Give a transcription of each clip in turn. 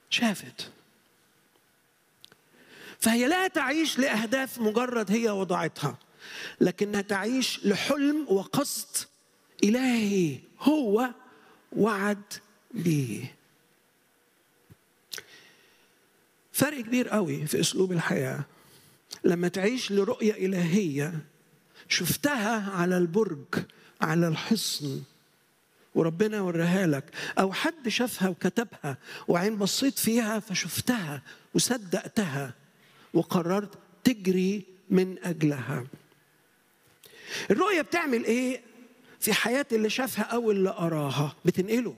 شافت فهي لا تعيش لاهداف مجرد هي وضعتها لكنها تعيش لحلم وقصد الهي هو وعد بيه فرق كبير قوي في اسلوب الحياه لما تعيش لرؤيه الهيه شفتها على البرج على الحصن وربنا وراها لك او حد شافها وكتبها وعين بصيت فيها فشفتها وصدقتها وقررت تجري من اجلها الرؤيه بتعمل ايه في حياه اللي شافها او اللي اراها بتنقله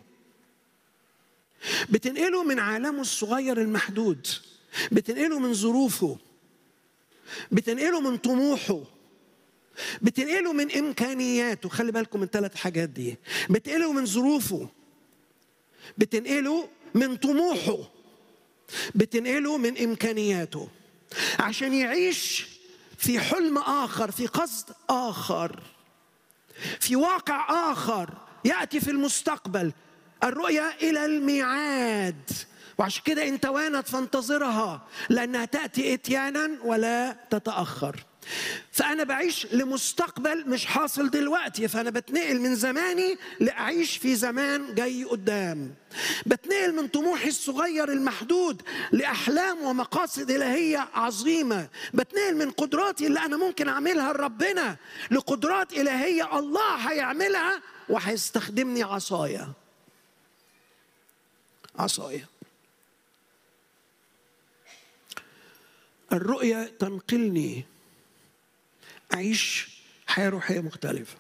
بتنقله من عالمه الصغير المحدود بتنقله من ظروفه بتنقله من طموحه بتنقله من امكانياته خلي بالكم من الثلاث حاجات دي بتنقله من ظروفه بتنقله من طموحه بتنقله من امكانياته عشان يعيش في حلم اخر في قصد اخر في واقع اخر ياتي في المستقبل الرؤيه الى الميعاد وعشان كده ان توانت فانتظرها لانها تاتي اتيانا ولا تتاخر فانا بعيش لمستقبل مش حاصل دلوقتي فانا بتنقل من زماني لاعيش في زمان جاي قدام بتنقل من طموحي الصغير المحدود لاحلام ومقاصد الهيه عظيمه بتنقل من قدراتي اللي انا ممكن اعملها لربنا لقدرات الهيه الله هيعملها وهيستخدمني عصايه عصايه الرؤيه تنقلني أعيش حياة روحية مختلفة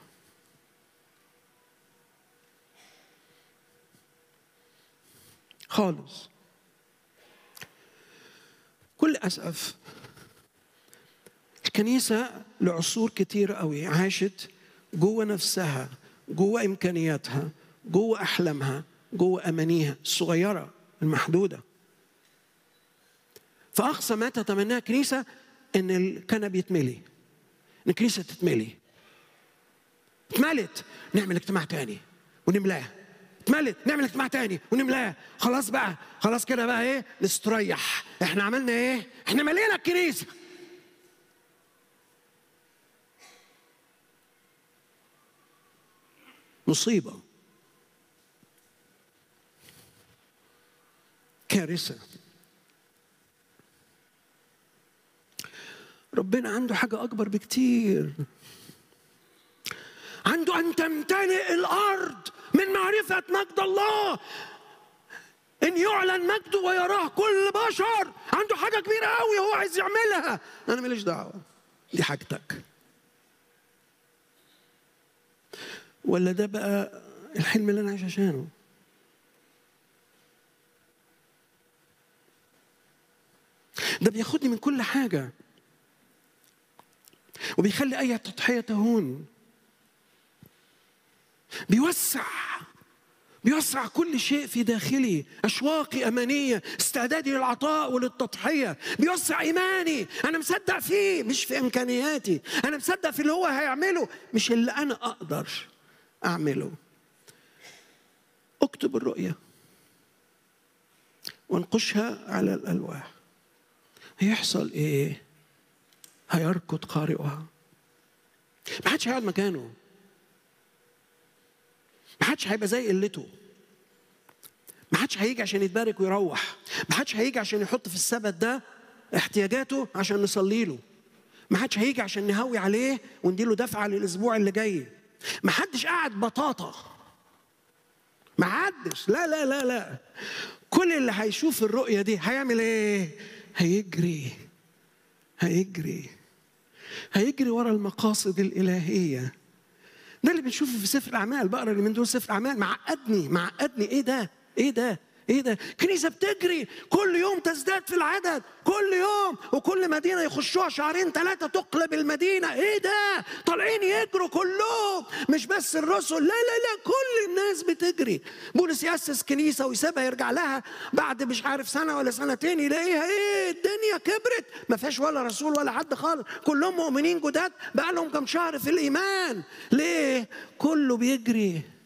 خالص كل أسف الكنيسة لعصور كتير قوي عاشت جوه نفسها جوه إمكانياتها جوه أحلامها جوه أمانيها الصغيرة المحدودة فأقصى ما تتمناه كنيسة إن الكنب يتملي ان الكنيسه تتملي اتملت نعمل اجتماع تاني ونملاه اتملت نعمل اجتماع تاني ونملاه خلاص بقى خلاص كده بقى ايه نستريح احنا عملنا ايه احنا ملينا الكنيسه مصيبه كارثه ربنا عنده حاجة أكبر بكتير عنده أن تمتلئ الأرض من معرفة مجد الله إن يعلن مجده ويراه كل بشر عنده حاجة كبيرة قوي هو عايز يعملها أنا ماليش دعوة دي حاجتك ولا ده بقى الحلم اللي أنا عايش عشانه ده بياخدني من كل حاجه وبيخلي أي تضحية تهون بيوسع بيوسع كل شيء في داخلي أشواقي أمانية استعدادي للعطاء وللتضحية بيوسع إيماني أنا مصدق فيه مش في إمكانياتي أنا مصدق في اللي هو هيعمله مش اللي أنا أقدر أعمله اكتب الرؤية وانقشها على الألواح هيحصل إيه؟ هيركض قارئها ما حدش هيقعد مكانه ما حدش هيبقى زي قلته ما حدش هيجي عشان يتبارك ويروح ما حدش هيجي عشان يحط في السبت ده احتياجاته عشان نصلي له ما حدش هيجي عشان نهوي عليه ونديله دفعه للاسبوع اللي جاي ما حدش قاعد بطاطا ما حدش لا لا لا لا كل اللي هيشوف الرؤيه دي هيعمل ايه هيجري هيجري هيجري ورا المقاصد الإلهية ده اللي بنشوفه في سفر الأعمال بقرا اللي من دول سفر أعمال معقدني معقدني إيه ده؟ إيه ده؟ ايه ده؟ كنيسه بتجري كل يوم تزداد في العدد كل يوم وكل مدينه يخشوها شهرين ثلاثه تقلب المدينه ايه ده؟ طالعين يجروا كلهم مش بس الرسل لا لا لا كل الناس بتجري بولس ياسس كنيسه ويسيبها يرجع لها بعد مش عارف سنه ولا سنتين يلاقيها ايه الدنيا كبرت ما فيهاش ولا رسول ولا حد خالص كلهم مؤمنين جداد بقى لهم كم شهر في الايمان ليه؟ كله بيجري